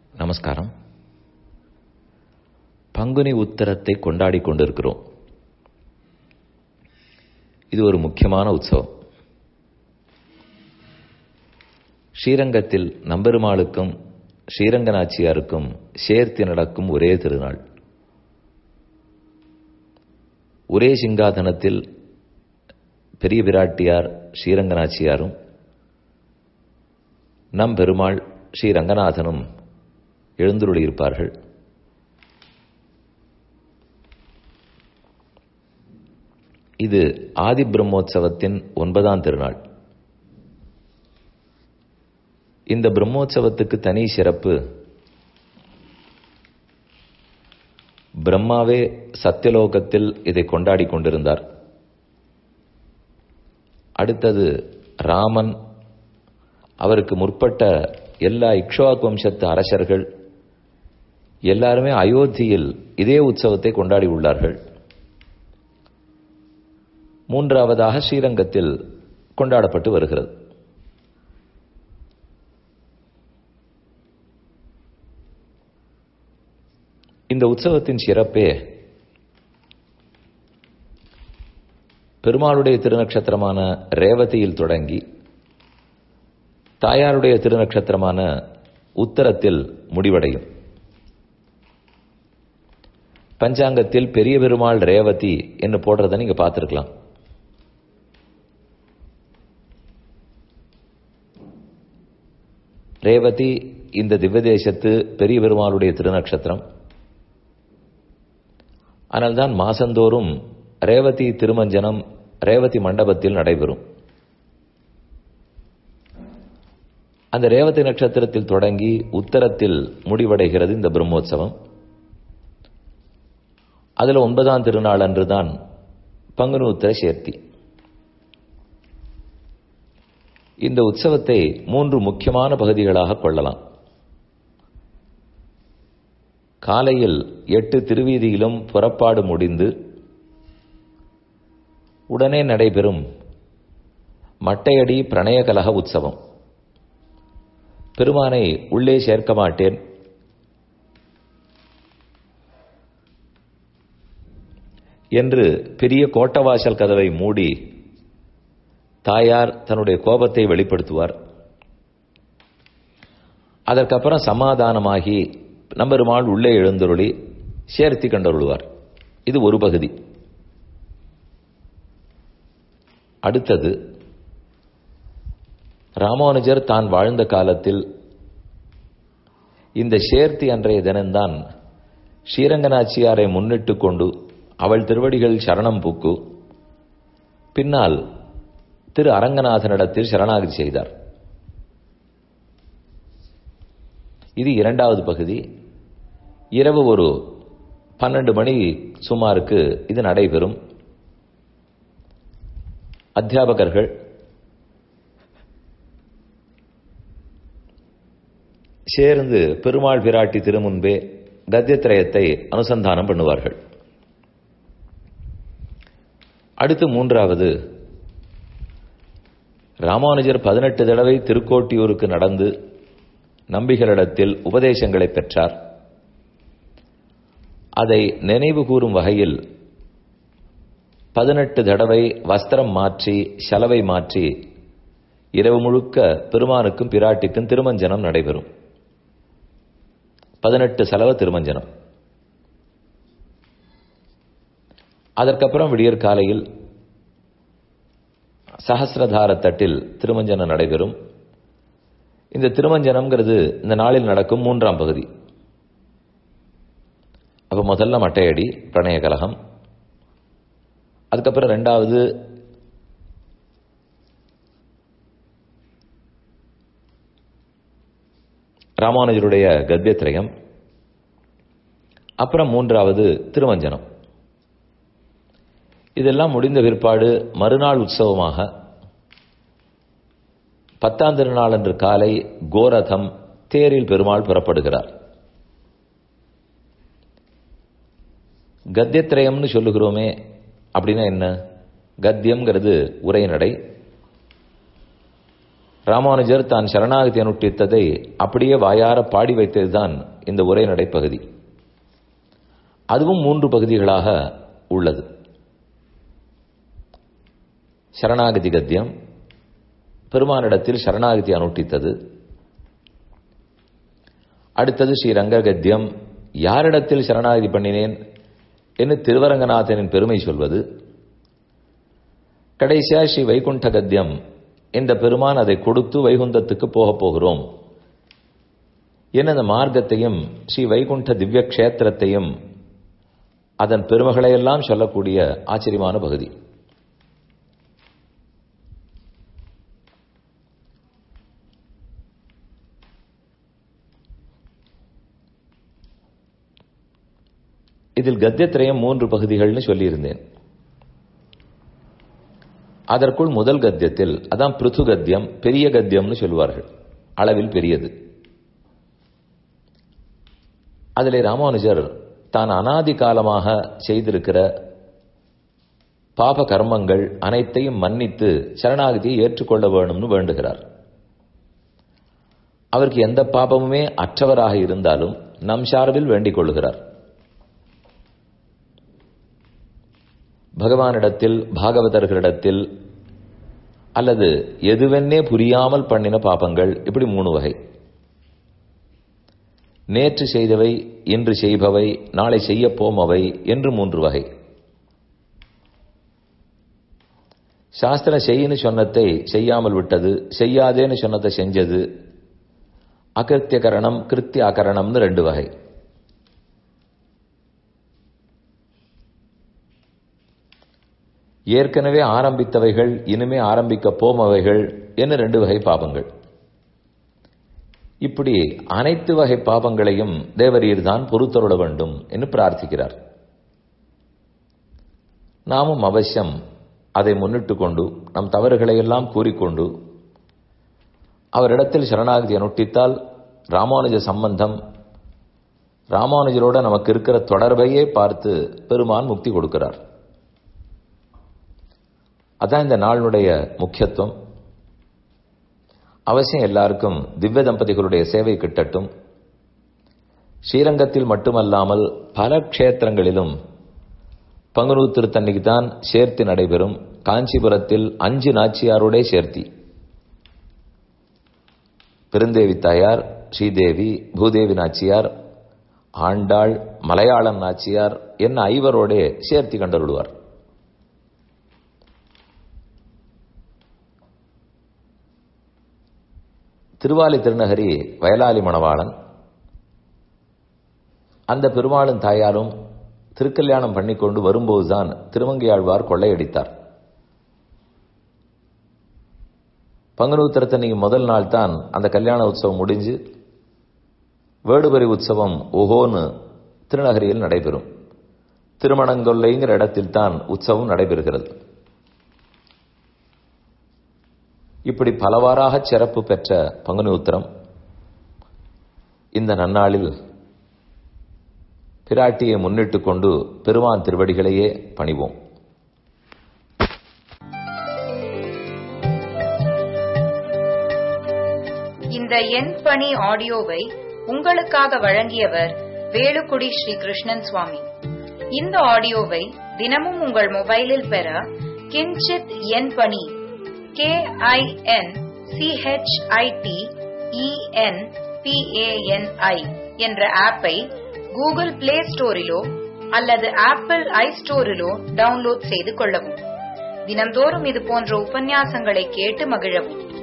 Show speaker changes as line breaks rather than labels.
நமஸ்காரம் பங்குனி உத்தரத்தை கொண்டாடி கொண்டிருக்கிறோம் இது ஒரு முக்கியமான உற்சவம் ஸ்ரீரங்கத்தில் நம்பெருமாளுக்கும் ஸ்ரீரங்கநாச்சியாருக்கும் சேர்த்து நடக்கும் ஒரே திருநாள் ஒரே சிங்காதனத்தில் பெரிய பிராட்டியார் ஸ்ரீரங்கநாச்சியாரும் நம் பெருமாள் ஸ்ரீ ரங்கநாதனும் எழுந்துருளியிருப்பார்கள் இது ஆதி பிரம்மோற்சவத்தின் ஒன்பதாம் திருநாள் இந்த பிரம்மோற்சவத்துக்கு தனி சிறப்பு பிரம்மாவே சத்தியலோகத்தில் இதை கொண்டாடி கொண்டிருந்தார் அடுத்தது ராமன் அவருக்கு முற்பட்ட எல்லா இக்ஷவாக் வம்சத்து அரசர்கள் எல்லாருமே அயோத்தியில் இதே உற்சவத்தை கொண்டாடி உள்ளார்கள் மூன்றாவதாக ஸ்ரீரங்கத்தில் கொண்டாடப்பட்டு வருகிறது இந்த உற்சவத்தின் சிறப்பே பெருமாளுடைய திருநக்ஷத்திரமான ரேவதியில் தொடங்கி தாயாருடைய திருநக்ஷத்திரமான உத்தரத்தில் முடிவடையும் பஞ்சாங்கத்தில் பெரிய பெருமாள் ரேவதி என்று போடுறத நீங்க பார்த்திருக்கலாம் ரேவதி இந்த திவ்யதேசத்து பெரிய பெருமாளுடைய திருநக்ஷத்திரம் ஆனால்தான் மாசந்தோறும் ரேவதி திருமஞ்சனம் ரேவதி மண்டபத்தில் நடைபெறும் அந்த ரேவதி நட்சத்திரத்தில் தொடங்கி உத்தரத்தில் முடிவடைகிறது இந்த பிரம்மோற்சவம் அதில் ஒன்பதாம் திருநாள் அன்றுதான் பங்குனு உத்தர சேர்த்தி இந்த உற்சவத்தை மூன்று முக்கியமான பகுதிகளாக கொள்ளலாம் காலையில் எட்டு திருவீதியிலும் புறப்பாடு முடிந்து உடனே நடைபெறும் மட்டையடி பிரணயகலக உற்சவம் பெருமானை உள்ளே சேர்க்க மாட்டேன் என்று பெரிய கோட்டவாசல் கதவை மூடி தாயார் தன்னுடைய கோபத்தை வெளிப்படுத்துவார் அதற்கப்புறம் சமாதானமாகி நம்பெருமாள் உள்ளே எழுந்தருளி சேர்த்தி கண்டருள்வார் இது ஒரு பகுதி அடுத்தது ராமானுஜர் தான் வாழ்ந்த காலத்தில் இந்த சேர்த்தி அன்றைய தினம்தான் ஸ்ரீரங்கநாச்சியாரை முன்னிட்டு கொண்டு அவள் திருவடிகள் சரணம் பூக்கு பின்னால் திரு அரங்கநாதனிடத்தில் சரணாகதி செய்தார் இது இரண்டாவது பகுதி இரவு ஒரு பன்னெண்டு மணி சுமாருக்கு இது நடைபெறும் அத்தியாபகர்கள் சேர்ந்து பெருமாள் பிராட்டி திருமுன்பே கத்தியத்திரயத்தை அனுசந்தானம் பண்ணுவார்கள் அடுத்து மூன்றாவது ராமானுஜர் பதினெட்டு தடவை திருக்கோட்டியூருக்கு நடந்து நம்பிகளிடத்தில் உபதேசங்களை பெற்றார் அதை நினைவு கூறும் வகையில் பதினெட்டு தடவை வஸ்திரம் மாற்றி செலவை மாற்றி இரவு முழுக்க பெருமானுக்கும் பிராட்டிக்கும் திருமஞ்சனம் நடைபெறும் பதினெட்டு செலவு திருமஞ்சனம் அதற்கப்புறம் விடியற் காலையில் சஹசிரதார தட்டில் திருமஞ்சனம் நடைபெறும் இந்த திருமஞ்சனம்ங்கிறது இந்த நாளில் நடக்கும் மூன்றாம் பகுதி அப்ப முதல்ல மட்டையடி பிரணய கலகம் அதுக்கப்புறம் ரெண்டாவது ராமானுஜருடைய கத்தியத்திரயம் அப்புறம் மூன்றாவது திருமஞ்சனம் இதெல்லாம் முடிந்த பிற்பாடு மறுநாள் உற்சவமாக பத்தாம் திருநாள் அன்று காலை கோரதம் தேரில் பெருமாள் புறப்படுகிறார் கத்தியத்திரயம்னு சொல்லுகிறோமே அப்படின்னா என்ன கத்தியம்ங்கிறது உரைநடை ராமானுஜர் தான் சரணாகதி அனுஷ்டித்ததை அப்படியே வாயார பாடி வைத்ததுதான் இந்த உரை நடைப்பகுதி அதுவும் மூன்று பகுதிகளாக உள்ளது சரணாகதி கத்தியம் பெருமானிடத்தில் சரணாகதி அனுஷ்டித்தது அடுத்தது ஸ்ரீரங்க கத்தியம் யாரிடத்தில் சரணாகதி பண்ணினேன் என்று திருவரங்கநாதனின் பெருமை சொல்வது கடைசியா ஸ்ரீ வைகுண்ட கத்தியம் இந்த பெருமான் அதை கொடுத்து வைகுந்தத்துக்கு போகப் போகிறோம் என அந்த மார்க்கத்தையும் ஸ்ரீ வைகுண்ட திவ்ய கஷேத்திரத்தையும் அதன் பெருமைகளையெல்லாம் சொல்லக்கூடிய ஆச்சரியமான பகுதி இதில் கத்தியத்திரயம் மூன்று பகுதிகள்னு சொல்லியிருந்தேன் அதற்குள் முதல் கத்தியத்தில் அதான் பிருத்து கத்தியம் பெரிய கத்தியம்னு சொல்லுவார்கள் அளவில் பெரியது அதில் ராமானுஜர் தான் அனாதி காலமாக செய்திருக்கிற பாப கர்மங்கள் அனைத்தையும் மன்னித்து சரணாகதியை ஏற்றுக்கொள்ள வேணும்னு வேண்டுகிறார் அவருக்கு எந்த பாபமுமே அற்றவராக இருந்தாலும் நம் சார்பில் வேண்டிக் கொள்கிறார் பகவானிடத்தில் பாகவதர்களிடத்தில் அல்லது எதுவென்னே புரியாமல் பண்ணின பாபங்கள் இப்படி மூணு வகை நேற்று செய்தவை இன்று செய்பவை நாளை செய்ய போமவை என்று மூன்று வகை சாஸ்திரம் செய்யின்னு சொன்னதை செய்யாமல் விட்டது செய்யாதேன்னு சொன்னதை செஞ்சது அகிருத்திய கரணம் கிருத்திய அகரணம்னு ரெண்டு வகை ஏற்கனவே ஆரம்பித்தவைகள் இனிமே ஆரம்பிக்க போமவைகள் என்று ரெண்டு வகை பாபங்கள் இப்படி அனைத்து வகை பாபங்களையும் தேவரீர் தான் பொறுத்தருள வேண்டும் என்று பிரார்த்திக்கிறார் நாமும் அவசியம் அதை முன்னிட்டு கொண்டு நம் தவறுகளை எல்லாம் கூறிக்கொண்டு அவரிடத்தில் சரணாகதி அனுஷ்டித்தால் ராமானுஜ சம்பந்தம் ராமானுஜரோட நமக்கு இருக்கிற தொடர்பையே பார்த்து பெருமான் முக்தி கொடுக்கிறார் அதான் இந்த நாளினுடைய முக்கியத்துவம் அவசியம் எல்லாருக்கும் திவ்ய தம்பதிகளுடைய சேவை கிட்டட்டும் ஸ்ரீரங்கத்தில் மட்டுமல்லாமல் பல க்ஷேத்திரங்களிலும் பங்குனு திருத்தன்னைக்கு தான் சேர்த்தி நடைபெறும் காஞ்சிபுரத்தில் அஞ்சு நாச்சியாரோட சேர்த்தி பெருந்தேவி தாயார் ஸ்ரீதேவி பூதேவி நாச்சியார் ஆண்டாள் மலையாளம் நாச்சியார் என்ன ஐவரோட சேர்த்தி கண்டருடுவார் திருவாலி திருநகரி வயலாளி மணவாளன் அந்த பெருமாளும் தாயாரும் திருக்கல்யாணம் பண்ணிக்கொண்டு வரும்போதுதான் திருமங்கையாழ்வார் கொள்ளையடித்தார் பங்குனூத்திரத்தன்னைக்கு முதல் நாள் தான் அந்த கல்யாண உற்சவம் முடிஞ்சு வேடுபரி உற்சவம் ஓஹோன்னு திருநகரியில் நடைபெறும் திருமணங்கொல்லைங்கிற இடத்தில் தான் உற்சவம் நடைபெறுகிறது இப்படி பலவாறாக சிறப்பு பெற்ற பங்குனி உத்திரம் இந்த நன்னாளில் பிராட்டியை முன்னிட்டு கொண்டு பெருமான் திருவடிகளையே பணிவோம்
இந்த எண் பணி ஆடியோவை உங்களுக்காக வழங்கியவர் வேலுக்குடி ஸ்ரீ கிருஷ்ணன் சுவாமி இந்த ஆடியோவை தினமும் உங்கள் மொபைலில் பெற கிஞ்சித் எண் பணி கே ஐ என் சிஹெச்ஐடி இஎன் பிஏஎன்ஐ என்ற ஆப்பை கூகுள் பிளே ஸ்டோரிலோ அல்லது ஆப்பிள் ஐ ஸ்டோரிலோ டவுன்லோட் செய்து கொள்ளவும் தினந்தோறும் இது போன்ற உபன்யாசங்களை கேட்டு மகிழவும்